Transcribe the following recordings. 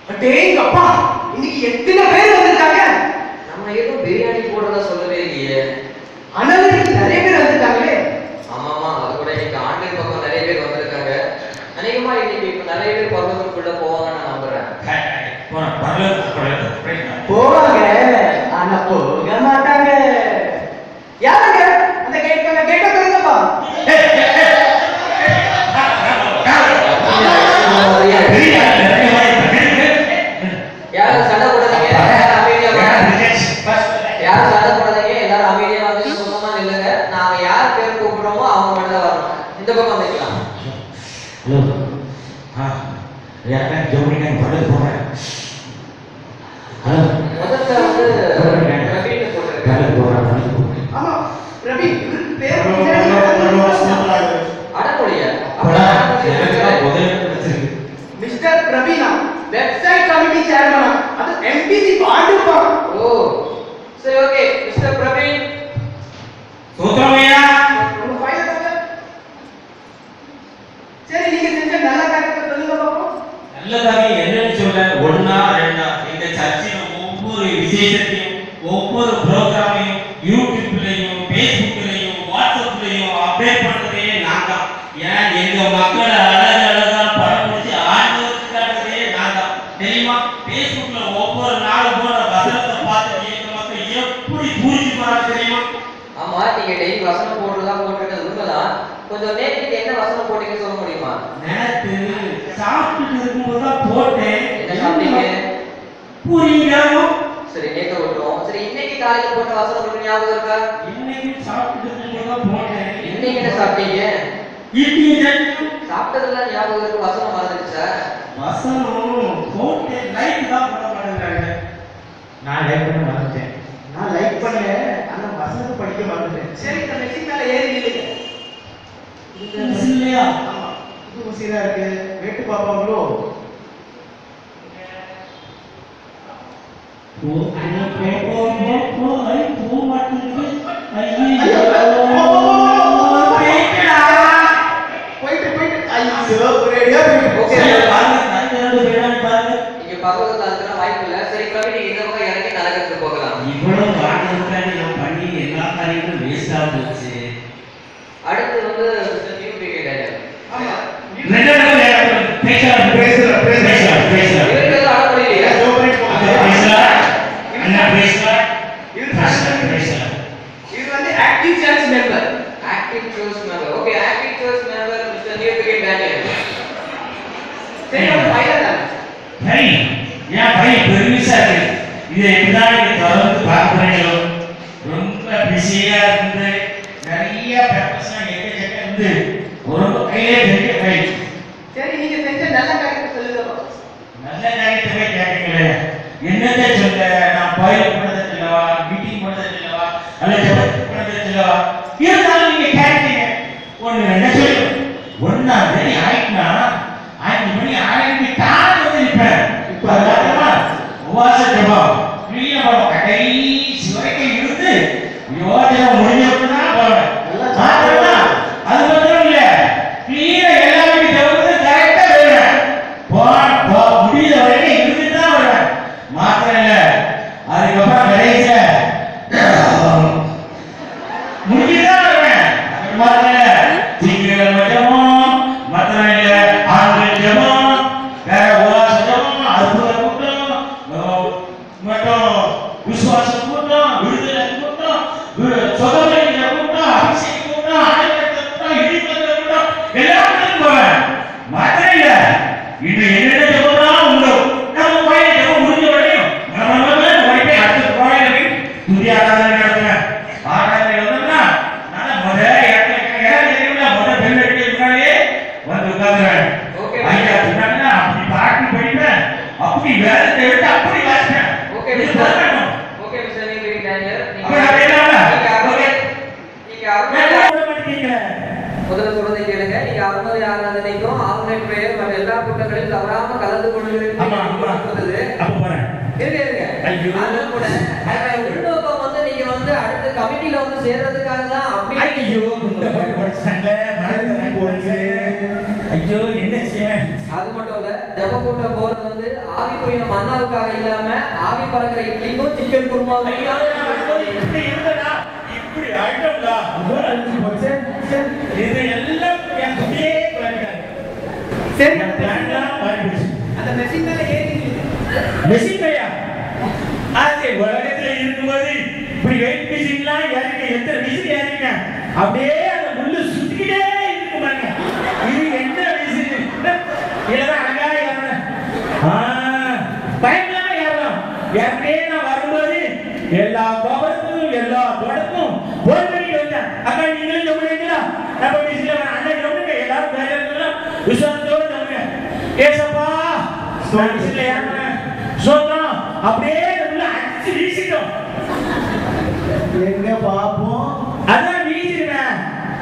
அடேங்கப்பா இன்னைக்கு எத்தனை பேர் வந்திருக்காங்க நம்ம எதுவும் பிரியாணி போடுறதா சொல்லவே இல்லையே அனவருக்கு நிறைய பேர் வந்திருக்காங்களே ஆமாமா அது கூட இன்னைக்கு ஆன்லைன் பக்கம் நிறைய பேர் வந்திருக்காங்க அநேகமா இன்னைக்கு இப்ப நிறைய பேர் பரலோகத்துக்குள்ள போவாங்கன்னு நான் நம்புறேன் போறேன் பரலோகத்துக்கு போறேன் பிரச்சனை போவாங்க ஆனா போக மாட்டாங்க யாருங்க அந்த கேட் கேட்ட தெரியுங்கப்பா பெரிய ஆள் நிறைய வாய்ப்பு இருக்கு. யாரும் சண்டை போடாதீங்க எல்லாரும் அமைதியா வாங்க. First, யாரும் சண்டை போடாதீங்க எல்லாரும் அமைதியா வந்து சுத்தமா நில்லுங்க நாங்க யார் பேர் கூப்பிடுறோமோ அவங்க மட்டும் தான் வரணும் இந்த பக்கம் வந்துக்கலாம் ஹலோ ஆ யாருக்கா ஜோடிக்காங்க படகு போறேன் ஹலோ முதல்ல வந்து ரவீன்னு போட்டிருக்காரு படகு போறேன் படகு போறேன் ஆமா ரவி இவருக்கு பேர் பின்னாடி அடமொழியா மிஸ்டர் பிரவீனா வெப்சைட் கமிட்டி சேர்மனா அது எம்பிசி பாண்டுப்பா ஓ சரி ஓகே மிஸ்டர் பிரவீன் சூத்திரமையா உங்க ஃபைல தாங்க சரி நீங்க செஞ்ச நல்ல காரியத்தை சொல்லுங்க பாப்போம் நல்லதாக என்னன்னு சொல்ல ஒன்னா ரெண்டா இந்த சர்ச்சின் ஒவ்வொரு விசேஷத்தையும் ஒவ்வொரு ப்ரோக்ராமையும் யூடியூப்லயும் ஃபேஸ்புக்லயும் வாட்ஸ்அப்லயும் அப்டேட் பண்றதே நான் தான் ஏன் எங்க மக்களை அழகு அழகா படம் முடிச்சு ஆண்டவருக்கு காட்டுறதே நான் தான் தெரியுமா ஃபேஸ்புக்ல ஒவ்வொரு நாளும் போற வசனத்தை பார்த்து எங்க மக்கள் எப்படி பூரிச்சு போறாங்க தெரியுமா ஆமா நீங்க டெய்லி வசனம் போடுறதா போட்டிருக்கிறது உண்மைதான் கொஞ்சம் நேற்றுக்கு என்ன வசனம் போட்டீங்க சொல்ல முடியுமா நேத்து சாப்பிட்டுட்டு இருக்கும்போது தான் போட்டேன் என்ன சாப்பிட்டீங்க புரியாம சரி நேற்று விட்டோம் சரி இன்னைக்கு காலையில போட்ட வசனம் உங்களுக்கு ஞாபகம் இருக்கா இன்னைக்கு சாப்பிட்டுட்டு இருக்கும்போது தான் போட்டேன் இன்னைக்கு என்ன சாப்பிட்டீங்க இட்லி சட்னி சாப்பிட்டதெல்லாம் ஞாபகம் இருக்கு வசனம் மறந்துடுச்சா வசனம் போட்டு லைக் தான் பண்ண மாட்டேங்கிறாங்க நான் லைக் பண்ண மறந்துட்டேன் நான் லைக் பண்ணல ஆனா வசனத்தை படிக்க மறந்துட்டேன் சரி இந்த மெஷின் மேல ஏறி நில்லுங்க இல்லையா ஆமா புது மசீதா இருக்கு வேட்டு பாப்பாங்களோ போ போ போ போ போ ஐ போ மாட்டேங்குது ஐயோ, ஐயோ போ, போ, போ, போ, போ. போயிட்டுடா. போயிட்டு போயிட்டு ஐயோ ஒரேடியா போயிட்டு Okay. சரி, பாருங்க, நான் இரண்டு பேரும் பாருங்க. நீங்க பரலோகத்துல அதுக்கெல்லாம் வாய்ப்பு இல்ல சரி பிரவீன் நீங்க இந்த பக்கம் இறங்கி நரகத்துக்கு போகலாம் இவ்வளவு வாங்கியிருக்காரு நான் பண்ணி எல்லா காரியங்களும் வேஸ்டா போச்சு அடுத்து வந்து மிஸ்டர் நியூ பிரிகேட் ஆமா ரெண்டு பேரும் பேசலாம் பேசலாம், பேசலாம். பேசலாம் பேசலாம் இவருக்கு எதுவும் அடமொழியிலையா ஜோ பண்ணிட்டு போங்க. பேசலாம் அண்ணா பேசலாம் இவரு பேசலாம் பேசலாம் இது வந்து active church member active church member okay active church member mister new brigade Daniel சரி நம்ம ஃபைல தானே சரி ஏன் பையன் பெருமிசா இருக்கு இதை எப்படிதான் நீங்க தொடர்ந்து பார்க்குறீங்களோ ரொம்ப பிஸியா இருந்து நிறைய பேப்பர்ஸ்லாம் எக்கச்சக்க இருந்து ரொம்ப கையிலே பெரிய கை சரி நீங்க செஞ்ச நல்ல காரியத்தை சொல்லுங்க பாப்போம். நல்ல காரியத்தை கேட்டீங்களே என்னத்தை சொல்ல நான் கோயில் போனது இல்லவா மீட்டிங் போனது இல்லவா அல்ல ஜபத்துக்கு போனது இல்லவா இருந்தாலும் நீங்க கேட்டீங்க ஒண்ணு என்ன சொல்லும் ஒன்னாம் தேதி ஆயிட்டுனா அஞ்சு மணி ஆயிரத்தி தான் வந்து நிற்பேன் இப்ப அதாவதுமா உபவாச ஜபம் பெரிய படம் கடைசி வரைக்கும் இருந்து யோஜனை முடிஞ்சப்பதான் தான் போவேன் மாத்திரமா அது மட்டும் இல்ல கீழே எல்லாமே ஜபத்தை கரெக்டா வருவேன் போன போ முடியுற வரைக்கும் இருந்துட்டு தான் வருவேன் மாத்திரம் இல்ல அதுக்கப்புறம் கடைசியில முடிஞ்சுதான் வருவேன் அது மாத்திரம் இல்ல திங்கள் ஜபம் மாத்திரம் இல்ல ஆண்கள் ஜபம் வேற உபவாச ஜபம் அற்புத கூட்டம் அஹ், மற்றும் விசுவாச கூட்டம் விடுதலை கூட்டம் வி- சுகமளிக்கிற கூட்டம் அபிஷேக கூட்டம் ஆணையத்த கூட்டம் இடிப்பத கூட்டம் எல்லாத்துக்கும் போவேன் மாத்திரம் இல்ல இன்று என்னென்ன ஜபம்லாம் உண்டோ நம்ம கோயில் ஜபம் முடிஞ்ச வரையும் நம்ம நம்ம போயிட்டு அடுத்த கோயிலுக்கு துதி ஆராதனை நடத்துவேன் ஆராதனை வந்தோம்னா நான் முத இடத்துல இடம் தெரியும்ல முத பெல் அடிக்க முன்னாடியே வந்து உட்கார்ந்துருவேன் Okay. ஐயா சொன்னாங்கன்னா அப்படி பாட்டு போயிட்டேன் அப்படி வேலை எடுத்து அப்படி வாசிப்பேன் ஓகே இது மிஸ்டர் பண்ணணும். Okay mister new brigade Daniel அப்ப நான் வேணாமா? நீங்க அருமை நீங்க அருமை வேலை பண்ண மாட்டேங்கிறீங்க. முதல்ல சொல்றதை கேளுங்க நீங்க அருமதி ஆராதனைக்கும் ஆன்லைன் பிரேயர் மற்ற எல்லா கூட்டங்களிலும் தவறாம கலந்து ஆமா, ஆமா. கொள்வது அப்ப போறேன். இருங்க இருங்க ஐயோ. அது கூட அதோட உள்நோக்கம் வந்து நீங்க வந்து அடுத்த கமிட்டில வந்து சேர்றதுக்காக தான் அப்படி ஐயோ, இந்த மாதிரி ஒரு சண்டை, மறந்து போச்சு. ஐயோ என்ன செய்ய அது மட்டும் இல்ல ஜப கூட்டம் போறது வந்து ஆவி போயின மன்னாவுக்காக இல்லாம ஆவி பறக்கிற இட்லிக்கும் சிக்கன் குருமாவும் ஐயோ, இப்படி இருந்ததா? இப்படி ஆயிட்டோம்டா. இது எல்லாம் என் அப்படியே குழந்தைங்க. சரி என் பிளான்லாம் மாறிடுச்சு. அந்த மெஷின் மேல ஏறி மெஷின் பையா அது உலகத்துல இருக்கும்போது இப்படி வெயிட் மிஷின்லாம் ஏறிங்க எத்தனை மிஷின் ஏறிங்க அப்படியே அந்த முள்ளு சுத்திக்கிட்டே இருக்கு பாருங்க இது என்ன மிஷின் இல்லதான் அழகா ஏறணும் ஆ, பயங்கரமா ஏறலாம் ஏற்கனவே நான் வரும்போது எல்லா கோபுரத்துக்கும் எல்லா தோட்டத்துக்கும் போன் பண்ணிட்டு வந்தேன் அக்கா நீங்களும் சொல்லுவீங்களா நம்ம மிஷின்ல அண்ணன் சொல்லுங்க எல்லாரும் வேலை இருக்கலாம் விசுவாசத்தோட சொல்லுங்க ஏசப்பா நான் மிஷின்ல ஏறினேன் சோத்திரம் அப்படியே உள்ள அடிச்சு வீசிட்டோம் எங்க பாப்போம் அதான் வீசிடுவேன்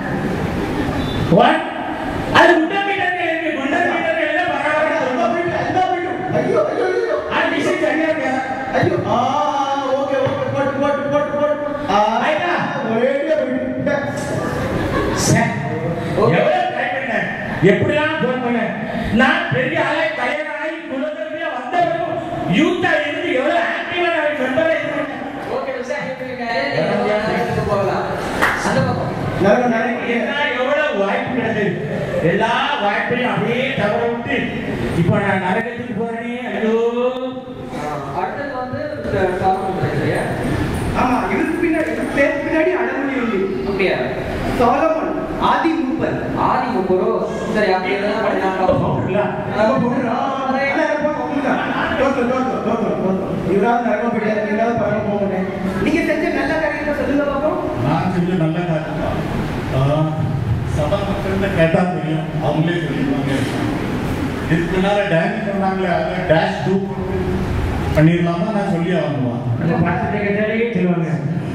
ஒன் அது குண்டா மீட்டர் இருக்கு குண்டா மீட்டர் எல்லாம் பரவாயில்ல ஐயோ ஐயோ ஐயோ அது மிஷின் சரியா இருக்கா ஐயோ ஆ ஓகே ஓகே போட்டு போட்டு போட்டு போட்டு ஆ ஐயா. ஒரேடியா போயிட்டு சே, எவ்வளவு try பண்ணேன். எப்படிலாம் phone பண்ணேன். நான் பெரிய ஆளே கல்யாணம் ஆகி குலதெய்வமே வந்த பிறகும் youth ஆ இருந்து எவ்வளவு active ஆ நான் member ஆ இருந்தேன். ஓகே விஷயம் இருக்காரு நீங்க இடத்துக்கு போகலாம் அந்த பக்கம் நல்ல எனக்கு என்ன எவ்வளவு வாய்ப்பு கிடைச்சது. எல்லா வாய்ப்பையும் அப்படியே தவற விட்டு இப்போ நான் நரகத்துக்கு போறேனே ஐயோ அடுத்தது வந்து டாபிக் சரியா ஆமா இதுக்கு பின்னாடி இதுக்கு பேருக்கு பின்னாடி அடமொழி உண்டு அப்படியா சோலமன் ஆதி மூப்பர் ஆதி முப்பரோ சரி அப்படி எதாவது படிக்கலாம் போட்டுங்களா? நம்ம போடுறோம் ஆனா இருப்பா உங்களுக்கு தோத்து தோத்து தோத்து தோத்து இவராவது நரகம் போயிட்டாரு இவராவது பரவ போகணும் நீங்க செஞ்ச நல்ல காரியத்தை சொல்லுங்க பாப்போம் நான் செஞ்ச நல்ல காரியம் தான். அதான் சபா மக்கள்கிட்ட கேட்டா தெரியும் அவங்களே சொல்லிடுவாங்க இதுக்கு முன்னால டேனி சொன்னாங்களே அதை டேஷ் டூ பண்ணிடலாமா நான் சொல்லி ஆகணுமா அந்த பாசத்தை கேட்டாலே சொல்லுவாங்க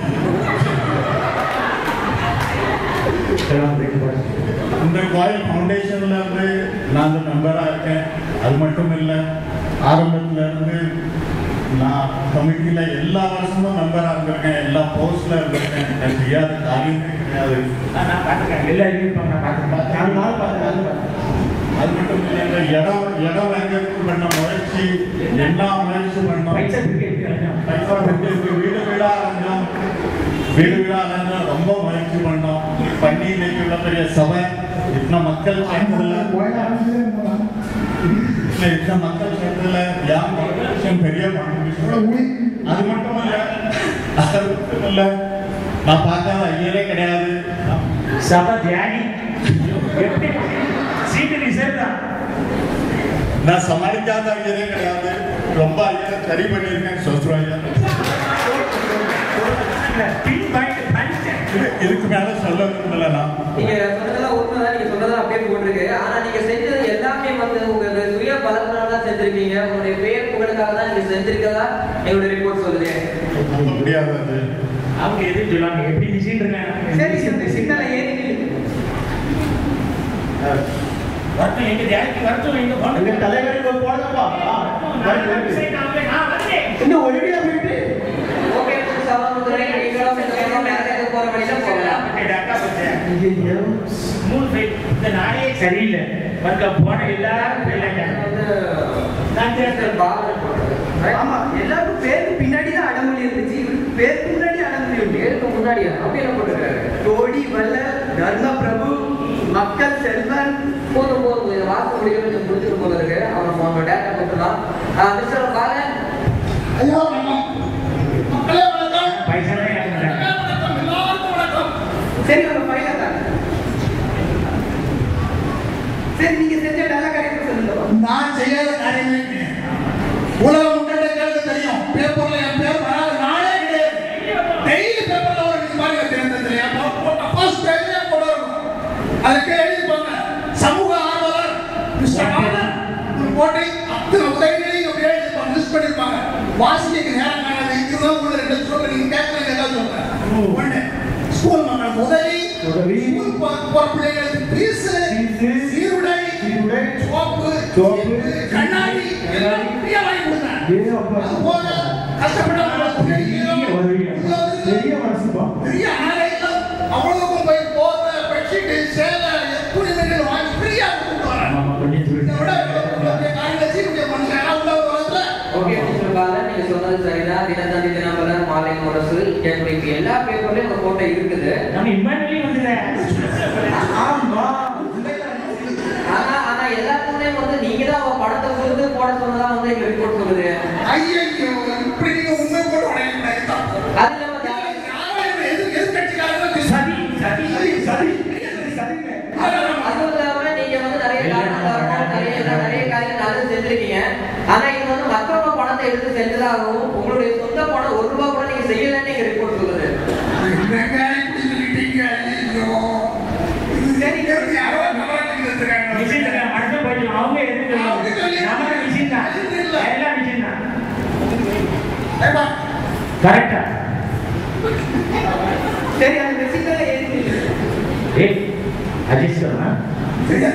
இந்த கோயில் ஃபவுண்டேஷன்ல இருந்து நான் அந்த மெம்பராக இருக்கேன் அது மட்டும் இல்லை ஆரம்பத்துல இருந்து நான் கமிட்டியில எல்லா வருஷமும் மெம்பராக இருந்திருக்கேன் எல்லா போஸ்ட்ல இருந்திருக்கேன் எனக்கு தெரியாத காரியமே கிடையாது நான் பார்த்துக்கேன் எல்லா இருப்பாங்க நான் பார்த்துக்கேன் நாலு நாள் பார்த்தேன் நாலு நாள் அது மட்டும் இல்லைங்க இடம் இடம் வாங்கிறதுக்கு பண்ண முயற்சி எல்லா முயற்சி பண்ணோம் பைசா பிரிக்க பைசா கொடுத்து வீடு வீடா அலைஞ்சோம் வீடு வீடா அலைஞ்சோம் ரொம்ப முயற்சி பண்ணோம் பண்ணி இன்னைக்கு உள்ள பெரிய சபை இத்தனை மக்கள் சேர்ந்ததுல இல்ல, இத்தனை மக்கள் சேர்ந்ததுல யார் கான்ட்ரிபியூஷன் பெரிய கான்ட்ரிபியூஷன் அது மட்டும் இல்ல அது மட்டும் இல்ல நான் பார்க்காத ஐயரே கிடையாது சபா தியானி எப்படி சீட்டு ரிசர்வ் தான் நான் சமாளிக்காத ஐயரே கிடையாது ரொம்ப ஐயரை சரி பண்ணியிருக்கேன் சொஸ்ரு ஐயா பின் பாயிண்ட் பண்ணிட்டேன் இது- இதுக்கு மேல சொல்ல விரும்பல நான் நீங்க சொன்னதெல்லாம் உண்மைதான் நீங்க சொன்னதெல்லாம் அப்படியே போட்டிருக்கு ஆனா நீங்க செஞ்சது எல்லாமே வந்து உங்க சுய பலத்தினால தான் செஞ்சிருக்கீங்க உங்களுடைய பேர் புகழுக்காக தான் நீங்க செஞ்சிருக்கதா எங்களுடைய ரிப்போர்ட் சொல்லுது நம்ப முடியாது அது அவங்க எதுவும் சொல்லுவாங்க எப்படி மிஷின் இருக்காங்க சரி இந்த சிக்னலை ஏறி நில்லு வரட்டும் எங்க தியானிக்கு வரட்டும் எங்க எங்க போன தலைவருக்கு போடுங்கப்பா ஆ, வருது, வருது. நான் வந்தேன் இன்னும் ஒரேடியா போயிட்டு ஓகே சபாமுத்திரை நீங்களும் இந்த நேரம் நேரத்துக்கு போற வழியில போகலாம் அக்கா பார்த்தேன் ஐயையோ. மூணு பேர் இந்த நாளே சரியில்லை மறுக்க போன எல்லாரும் போயிட்டாங்க வந்து நான் தேர்ந்தேன் பாபர் போட்டிருக்கு. Right? ஆமா எல்லாருக்கும் பேருக்கு பின்னாடி தான் அடமொழி இருந்துச்சு இவருக்கு பேருக்கு முன்னாடி அடமொழி உண்டு பேருக்கு முன்னாடியா அப்படி என்ன போட்டிருக்காரு கோடி வல்லல் தர்ம பிரபு மக்கள் செல்வன் போதும் போதும் இதை வாக்கு முடிவு முடிச்சிட்டு போல இருக்கு அவன் அவங்க டேட்டா கொடுத்துலாம் மிஸ்டர் பாலன் ஐயா வணக்கம் மக்களே வணக்கம் பைசா தான் மக்களே வணக்கம் எல்லாருக்கும் வணக்கம் சரி உங்க ஃபைல தாங்க சரி நீங்க செஞ்ச நல்ல காரியத்தை சொல்லுங்க நான் செய்யாத காரியமே கிடையாது. உலக முன்னேற்றங்களுக்கு தெரியும் பேப்பர்ல என் பேர் வராத நாளே கிடையாது டெய்லி பேப்பர்ல ஒரு இது மாதிரி தெரிந்தது ஃபர்ஸ்ட் பேஜ்ல போட இருக்கும் அதுக்கு எழுதிப்பாங்க சமூக ஆர்வலர் மிஸ்டர் ஆனந்த் போட்டு அத்தனை உதவிகளையும் அப்படியே எழுதிப்பாங்க லிஸ்ட் பண்ணிருப்பாங்க வாசிக்க நேரம் காணாது இதுதான் உள்ள ரெண்டு சொல்ல நீங்க கேட்கறது எல்லாம் சொல்றேன் ஒண்ணு ஸ்கூல் மக்களுக்கு உதவி உதவி. ஸ்கூல் போ- போற பிள்ளைங்களுக்கு பீஸ் ஃபீஸ். சீருடை சீருடை. Soap soap. கண்ணாடி எல்லாம் ஃப்ரீயா வாங்கி கொடுங்க ஏ அப்பா. அது போக கஷ்டப்பட்டவங்களுக்கு பெரிய உதவி. பெரிய மனசுப்பா பெரிய ஆலயங்கள் அவ்வளவுக்கும் போய் போத பெட்ஷீட் சேலை துணிமணிகள் வாங்கி ஃப்ரீயா கொடுத்து வரேன் ஓகே மிஸ்டர் பாலன் நீங்க சொன்னது சரிதான் தினத்தந்தி தினமலர் மாலை முரசு இப்படி எல்லா பேப்பர்லயும் உங்க போட்டோ இருக்குது நம்ம இம்மானுவலி வந்துடுறேன் ஆமா ஆனா ஆனா எல்லாத்துலயும் வந்து நீங்க தான் உங்க படத்தை கொடுத்து போட சொன்னதா வந்து எங்க ரிப்போர்ட் சொல்லுது ஐயோ இப்படி நீங்க உண்மை போட உடையக்கூடாது அது இல்லாம தா- யாரும் எது எதிர்கட்சிக்காரங்க சதி சதி சதி அதுவும் இல்லாம நீங்க வந்து நிறைய காரணங்கள் நிறைய நிறைய காரியங்கள் நல்லது செஞ்சிருக்கீங்க ஆனா இது வந்து மற்றவங்க பணத்தை எடுத்து செஞ்சதாகவும் உங்களுடைய சொந்த பணம் ஒரு ரூபா கூட நீங்க செய்யலன்னு எங்க ரிப்போர்ட் சொல்லுது என்னங்க இப்படி சொல்லிட்டீங்க ஐயோ சரி யாரோ நவராத்திரி வச்சிருக்காங்க மிஷின் மட்டும் போயிடலாம் அவங்க எதுக்கு அவங்க சொல்லி- நம்ம மிஷின் தான் இல்ல. எல்லாம் மிஷின் தான் ஏப்பா, கரெக்டா சரி அந்த மெசிக்கல்ல ஏறி ஏய் அஜித் சார் சரியா?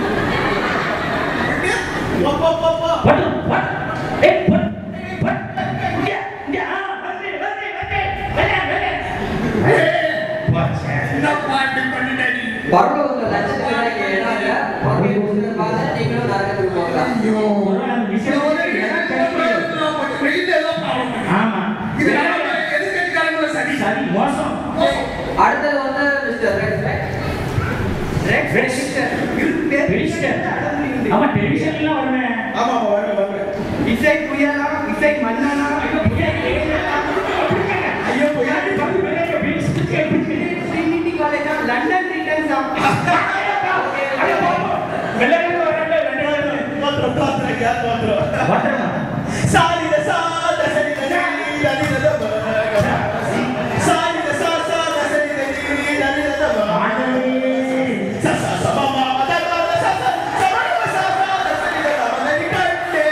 போ, போ, போ, போ. பட்டு பட்டு ஏய் பட்டு பட்டு இங்க இங்க ஆ வந்து வந்து வந்து வந்து வந்து ஏய், என்ன பாட்டு பண்ணிட்ட நீ? பரலோகத்துல லட்சத்துக்கு எனக்கு இடம் இல்ல ஓகே மிஸ்டர் பாலன் நீங்களும் நரகத்துக்கு போகலாம் ஐயோ. ஒரு நாள் இது ஒரு எனக்கு பிரயோஜனம் மட்டும் வெளியில எல்லாம் பாவம். ஆமா இது நம்ம எதிர்க்கட்சிக்காரங்கள சரி சரி மோசம் அடுத்தது வந்து மிஸ்டர் ரெட் ஆமா டெலிவிஷன்லாம் வருவேன் ஆமா வருவேன் வருவேன் இசை புயலா இசை மன்னனா ஐயோ புயல் ட்ரினிட்டி காலேஜா லண்டன் ரிட்டர்ன்ஸ் தோத்துறோம் தோத்துறோம் யா தோத்துறோம் சாலித சாத சரித நீ ரலித பக சாலித சா சாத சரித நீ ரலித பக ச ச ச ம ம ம த த த ச ச ச ம ம ச ச த சரித பக நரி கட்டே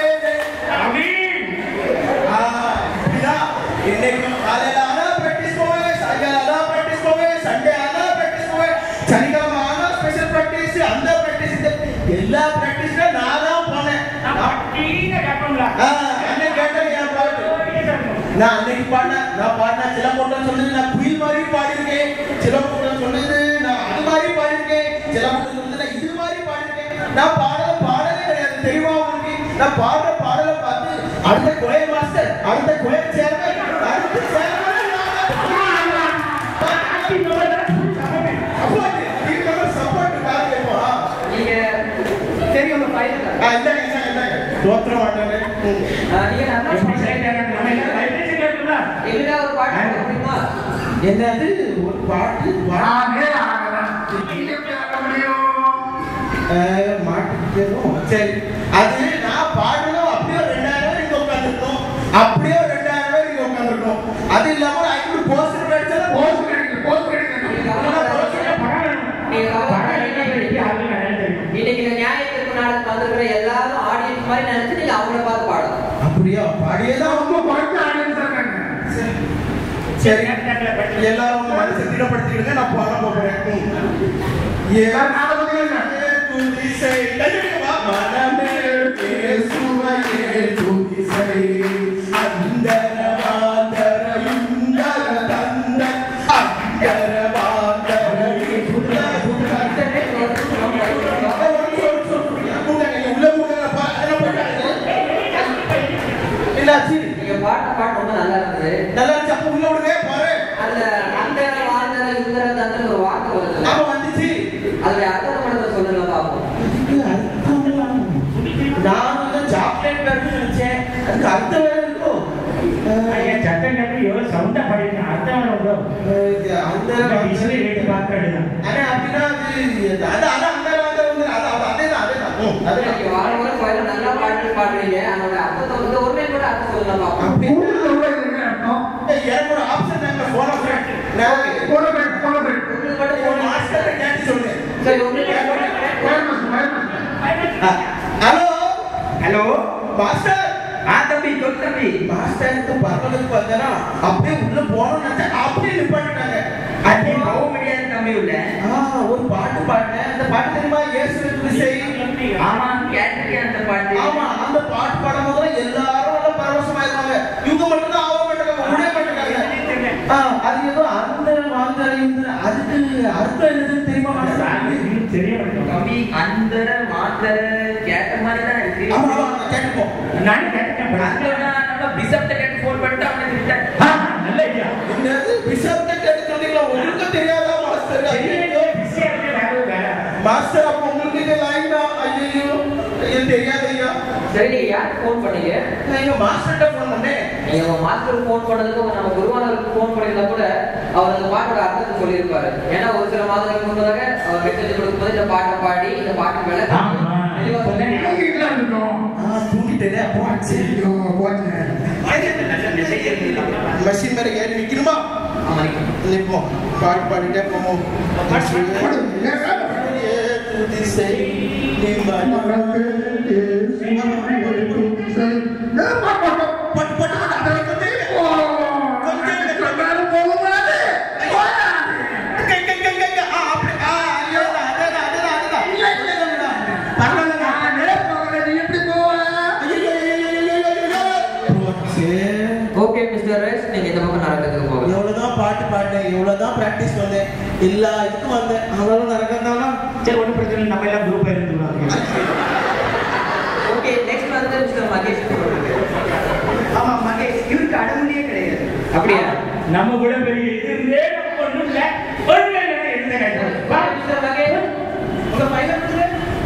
ஆ இதா இன்னைக்கு காலையில ஆனா பிராக்டிஸ் போவே சாயங்காலம் ஆனா பிராக்டிஸ் போவே சண்டே ஆனா பிராக்டிஸ் போவே சனிக்கிழமை ஆனா ஸ்பெஷல் பிராக்டிஸ் அந்த பிராக்டிஸ் இந்த எல்லா பிராக்டிஸ்ல நான் தான் போனேன் ஆ, அன்னைக்கு கேட்டேன் என் பாட்டு நான் அன்னைக்கு பாடினேன் நான் பாடினேன் சில கூட்டம் சொன்னது நான் குயில் மாதிரி பாடியிருக்கேன் சில கூட்டம் சொன்னது நான் அது மாதிரி பாடியிருக்கேன் சில கூட்டம் சொன்னது நான் இது மாதிரி பாடியிருக்கேன் நான் பாடல பாடலே கிடையாது தெரியுமா உங்களுக்கு நான் பாடுற பாடலை பார்த்து அடுத்த கோயில் மாஸ்டர் அடுத்த கோயில் சேர்மன் அடுத்த சேர்மன் சப்போர்ட் காரணமா நீங்க சரி உங்க பையன் இந்தாங்க இந்தாங்க இந்தாங்க தோத்துற மாட்டாங்க நீங்க நல்லா எங்களுக்காக ஒரு பாட்டு பாட முடியுமா என்னது ஒரு பாட்டு பாட்டு நானே ஆகலாம். நீங்க எப்படி ஆக முடியும்? மாட்டிக்கணும் சரி அது நான் பாடணும் அப்படியே ஒரு ரெண்டாயிரம் பேர் இங்க உட்காந்துருக்கோம் அப்படியே ஒரு ரெண்டாயிரம் பேர் இங்க உட்காந்துருக்கோம் அது இல்லாம ஒரு ஐநூறு போஸ்டர் அடிச்சாலும் போஸ்ட் கிடைக்கல, போஸ்ட் கிடைக்கல. நீங்க கவலைப்படாதீங்க. நீங்க கவலைப்படாதீங்க. இன்னைக்கு இந்த ஞாயிற்றுக்கு நாளுக்கு வந்திருக்கிற எல்லாரும் ஆடியன்ஸ் மாதிரி நினைச்சு நீங்க அவங்கள பார்த்து பாடணும் அப்படியா பாடியே தான் ரொம்ப குறைச்ச audience இருக்காங்க. சரி எல்லாரும் உங்க மனசை திடப்படுத்திக்கிடுங்க நான் பாட போறேன் எல்லாரும் நாளை பார்த்தீங்கன்னா துதிசை கையெடுக்கவா? மனமே பேசுவையே துதிசை. அந்தர மாந்தர இந்தர தந்த அந்தர மாந்தர இந்தர இல்ல சரி நீங்க பாட்ட பாட்டு ரொம்ப நல்லா இருந்தது நல்லா இருந்துச்சு அப்ப உள்ள விடுங்க பாரு அதுல அந்த வாழ்ந்த இந்த அந்த ஒரு வார்த்தை வருது நாம வந்துச்சு அதோட அர்த்தத்தை மட்டும் சொல்லுங்க பாப்போம் இதுக்கு அர்த்தம் நான் வந்து சாக்லேட் பேருக்கு நினைச்சேன் அதுக்கு அர்த்தம் வேற இருக்கும் அஹ் சட்டம் கட்டி எவ்வளவு சவுண்டா பாடிருக்கேன் அர்த்தம் ப்ரோ அஹ் இது அந்த டிஸ்பிளே ரேட் பார்க்கறது ஆனா அப்படின்னா அது அது அது அந்த வார்த்தை வந்து அது அது அதேதான் அதேதான் ம், அதேதான் நீங்க வார வாரம் கோயில நல்லா பாட்டு பாடுறீங்க அதோட அர்த்தத்தை வந்து ஒருமே கூட அர்த்தம் சொல்லுங்க பாப்போம் அப்படி ஊர்ல உள்ள இது என்ன அர்த்தம்? எனக்கு ஒரு ஆப்ஷன் நாங்க போன ஃப்ரெண்ட் நான் போன பேர், போன பேர். உங்களுக்கு மட்டும் ஒரு போன மாஸ்டர் கேட்டு சொல்லுங்க சரி உங்களுக்கு wire master, wire master. Hello hello master ஆ தம்பி சொல் தம்பி மாஸ்டருக்கு பரவலுக்கு வந்தனா அப்படியே உள்ள போனோம்னு நினைச்சா அப்படியே நிப்பாட்டிட்டாங்க அங்கே போக முடியாது தம்பி உள்ள ஆ, ஒரு பாட்டு பாடினேன் அந்த பாட்டு தெரியுமா இயேசு விசை ஆமா கேட்டிருக்கேன் அந்த பாட்டு ஆமா அந்த பாட்டு பாடும்போது எல்லாரும் நல்லா பரவசமாயிருவாங்க இவங்க மட்டும் தான் ஆக மாட்டாங்க முடிய மாட்டாங்க ஆ, அது ஏதோ அந்த வாழ்ந்த இந்த அதுக்கு அர்த்தம் என்னதுன்னு தெரியுமா மாஸ்டர் தெரிய மாட்டேன் தம்பி அந்தர மாத்தர கேட்ட மாதிரி தான் இருக்கு ஆமா ஆமா கேட்டுப்போம் நானும் கேட்டேன் பிசப்ட கேட்டு ஃபோன் பண்ணிட்டு அவனை திட்டான் ஆ, நல்ல ஐடியா என்னது பிஷப் கேட்டு சொன்னீங்களா உங்களுக்கு தெரியாதா மாஸ்டர் ஐயோ பிஸியா இருக்க வேற வேற மாஸ்டர் அப்ப உங்களுக்கு இது லைன் தான் ஐயோ ஐயோ தெரியாது ஐயா சரி நீங்க யாருக்கு ஃபோன் பண்ணீங்க நான் எங்க மாஸ்டர்கிட்ட போன் பண்ணேன் நீங்க உங்க மாஸ்டருக்கு ஃபோன் பண்ணதுக்கு நம்ம குருவானவருக்கு ஃபோன் பண்ணியிருந்தா கூட அவர் அந்த பாட்டோட அர்த்தத்தை சொல்லியிருப்பாரு ஏன்னா ஒரு சில மாதங்களுக்கு முன்னதாக அவர் மெசேஜ் கொடுக்கும்போது இந்த பாட்டை பாடி இந்த பாட்டு மேல ஆமா. தெளிவா சொன்னேன் தூங்கிட்டுலாம் இருக்கோம். ஆ தூங்கிட்டேனே அப்போ சரி ஐயோ, போச்சு. மெஷின் மேல ஏறி நிக்கணுமா ஆமா நீங்க நிப்போம் பாட்டு பாடிட்டே போவோம் போடு, ஏன் வேலை? திசை நீ மறந்து இயேசு துதிசை. ஏன் பாட்டு? பட்டு பட்டு பட்டு ஓ, மேல போகக்கூடாது. கை கை கை கை ஆ அப்படி ஆ ஐயோ அதேதான் அதேதான் அதேதான் இல்லை, இல்லை, இல்லை. பரவாயில்ல நானே போகல, நீ எப்படி போவ? ஐயோ ஐயோ ஐயோ ஐயோ போச்சே ஓகே மிஸ்டர் ரேஸ் நீங்க இந்த பக்கம் நடக்கிறதுக்கு போகலாம் எவ்வளவுதான் பாட்டு பாடினேன் எவ்வளவுதான் பிராக்டிஸ் பண்ணேன் எல்லா இதுக்கும் வந்தேன் ஆனாலும் நடக்கிறதானா சரி ஒன்றும் பிரச்சனை இல்லை நம்ம எல்லாம் குரூப்பாக இருந்துக்கலாம் ஓகே நெக்ஸ்ட் வந்து மிஸ்டர் மகேஷ் ஆமா மகேஷ் இவருக்கு அடமொழியே கிடையாது அப்படியா நம்ம கூட பெரிய இது இருந்தே நம்ம ஒன்றும் இல்லை ஒன்றும் இல்லை இருந்த வா, மிஸ்டர் மகேஷ் உங்க பையன் வந்து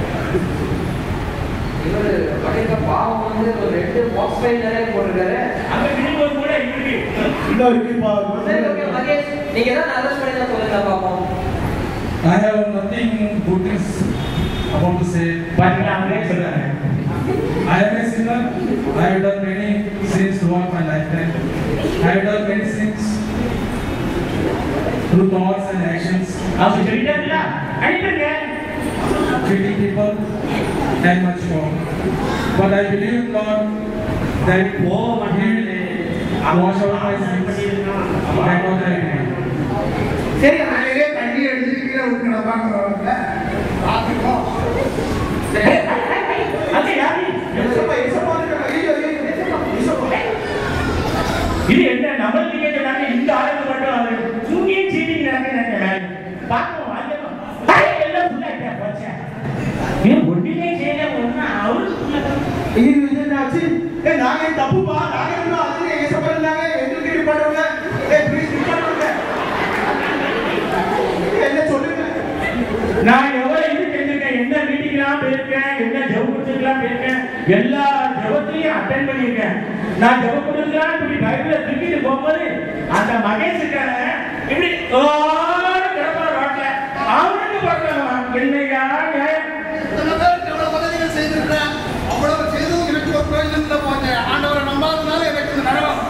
இவரு பண்ணிருக்க பாவம் வந்து ஒரு ரெண்டு பாக்ஸ் ஃபைல் நிறைய போட்டிருக்காரு அங்கே விடும்போது கூட இருக்கு இன்னும் இருக்குப்பா சரி ஓகே மகேஷ் நீங்க ஏதாவது நல்ல பண்ணி தான் சொல்லுங்க பாப்போம் I have nothing good things about to say. பாத்தீங்களா அவங்களே சொல்றாங்க I am a sinner. I have done many sins throughout my lifetime. I have done many sins through thoughts and actions, அவங்க சொல்லிட்டாங்களா அடிப்பங்க treating people, and much more. But I believe in God that O He will wash out my sins. That was I believe. சரி அதிலே தண்ணி எடுத்து கீழே ஊற்றணும் வாங்க பார்த்துக்கோ அது யாரு இசப்பா, இசப்பா இருக்கிற- ஐயோ, ஐயோ, இசப்பா. இது என்ன நம்ம டிக்கெட் நாங்க இந்த ஆளுக்கு மட்டும் அது தூங்கியும் சீட்டிங் நடக்குது பார்ப்போம் வாங்கணும் ஐயோ, எல்லாம் full ஆயிட்டா, போச்சே. ஏன் ஒண்ணுமே செய்யல ஒண்ணு அவரு ஐயோ, இது என்னாச்சு? ஏய், நாங்க இது தப்புப்பா. நாங்க இன்னும் அதுல இசப்பா இருந்தாங்க. எங்களுக்கு இப்படி பண்ணுவாங்க. ஏய், please, இப்படி பண்ணுவாங்க. என்ன சொல்லுங்க நான் எவ்வளவு இது செஞ்சிருக்கேன் என்ன மீட்டிங்லாம் போயிருக்கேன் என்ன ஜெபத்துக்குலாம் போயிருக்கேன் எல்லா ஜெபத்தையும் அட்டன் பண்ணியிருக்கேன் நான் ஜெப கொடுக்கலாம் இப்படி பைபிள தூக்கிட்டு போகும்போது அந்த மகேஷ் இருக்கான இப்படி ஓடு கிடப்பா ரோட்ல அவனுக்கு பார்க்கலாம் என்னையா நியாயம் இத்தனை பேருக்கு எவ்வளவு உதவிகள் செய்திருக்கிறேன். அவ்வளவு செய்தும் எனக்கு ஒரு பிரயோஜனம் இல்லை போச்சே. ஆண்டவரை நம்பாதனால எனக்கு இந்த நரகம்.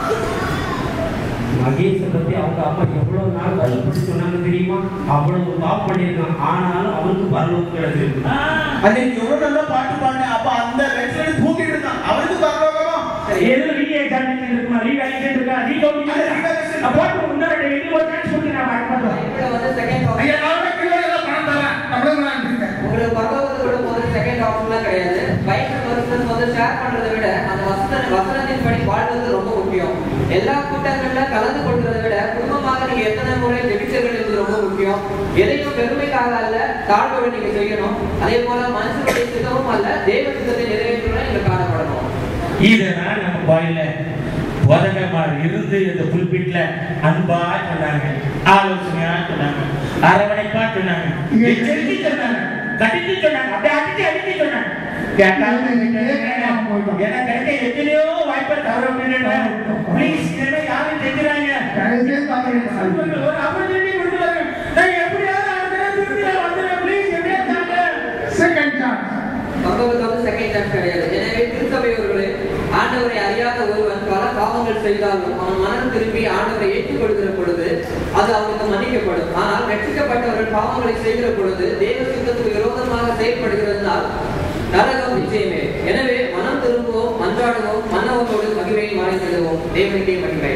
மகேஷை பத்தி அவங்க அம்மா எவ்வளவு நாள் வழிபட்டு சொன்னாங்க தெரியுமா அவ்வளவு பாப் பண்ணியிருக்கான் ஆனாலும் அவனுக்கு பரலோகம் கிடைச்சிருக்கு அன்னைக்கு எவ்வளவு நல்லா பாட்டு பாடினேன் அப்ப அந்த ரெட்ல தூக்கிட்டு இருந்தான் அவனுக்கு பரலோகமா ஏதோ ரீ எக்ஸாமினேஷன் இருக்குமா ரீ வேலிடேஷன் இருக்கா ரீ கவுண்டிங் அப்போ இன்னொரு ரெண்டு ஒரு சான்ஸ் கொடுத்து நான் பார்க்க மாட்டோம் இப்ப வந்து செகண்ட் ஐயா, நானே கிலோ ஏதோ பணம் தரேன். நம்மளும் நான் இருக்கேன். உங்களுக்கு பரலோகத்துக்கு விடும்போது செகண்ட் ஆப்ஷன்லாம் கிடையாது பைபிள் வருஷம் வந்து ஷேர் பண்றதை விட அந்த வசன வசனத்தின் படி வாழ்வது ரொம்ப முக்கியம் எல்லா கூட்டங்கள்ல கலந்து கொள்றதை விட குடும்பமாக நீங்க எத்தனை முறை ஜெபிச்சர்கள் என்பது ரொம்ப முக்கியம் எதையும் பெருமைக்காக அல்ல தாழ்வோடு நீங்க செய்யணும் அதே போல மனுஷனுடைய சித்தமும் அல்ல தேவ சித்தத்தை நிறைவேற்றணும் நீங்க காணப்படணும் இதெல்லாம் நம்ம கோயில்ல போதகமார் இருந்து இந்த புல்பிட்ல அன்பா சொன்னாங்க ஆலோசனையா சொன்னாங்க அரவணைப்பா சொன்னாங்க எச்சரிக்கை சொன்னாங்க கடித்து சொன்னாங்க அப்படியே அடிச்சு அடிச்சு சொன்னாங்க கேட்டாலும் எனக்கு கிடைக்க எத்தனையோ வாய்ப்பை தவற விட்டுட்டேன் ப்ளீஸ் இதெல்லாம் யாரும் செஞ்சுறாங்க கடைசியில் பார்க்கிறேன். ஒரு opportunity கொடுத்துருக்காங்க. நான் எப்படியாவது அடுத்த தடவை திருப்பி நான் வந்துடுறேன். Please, எப்படியாவது தாங்க. Second chance. பகவத் வந்து செகண்ட் சான்ஸ் கிடையாது எனவே திருச்சபையவர்களே ஆண்டவரை அறியாத ஒருவன் பல பாவங்கள் செய்தாலும் அவன் மனம் திரும்பி ஆண்டவரை ஏற்றுக்கொள்கிற பொழுது அது அவனுக்கு மன்னிக்கப்படும் ஆனால் ரட்சிக்கப்பட்டவர்கள் பாவங்களை செய்கிற பொழுது தேவ சித்தத்துக்கு விரோதமாக செயல்படுகிறதுனால் நரகம் நிச்சயமே எனவே மனம் திரும்புவோம் மன்றாடுவோம் மன்னவனோடு மகிமையை மறைந்திடுவோம் தேவனுக்கே மகிமை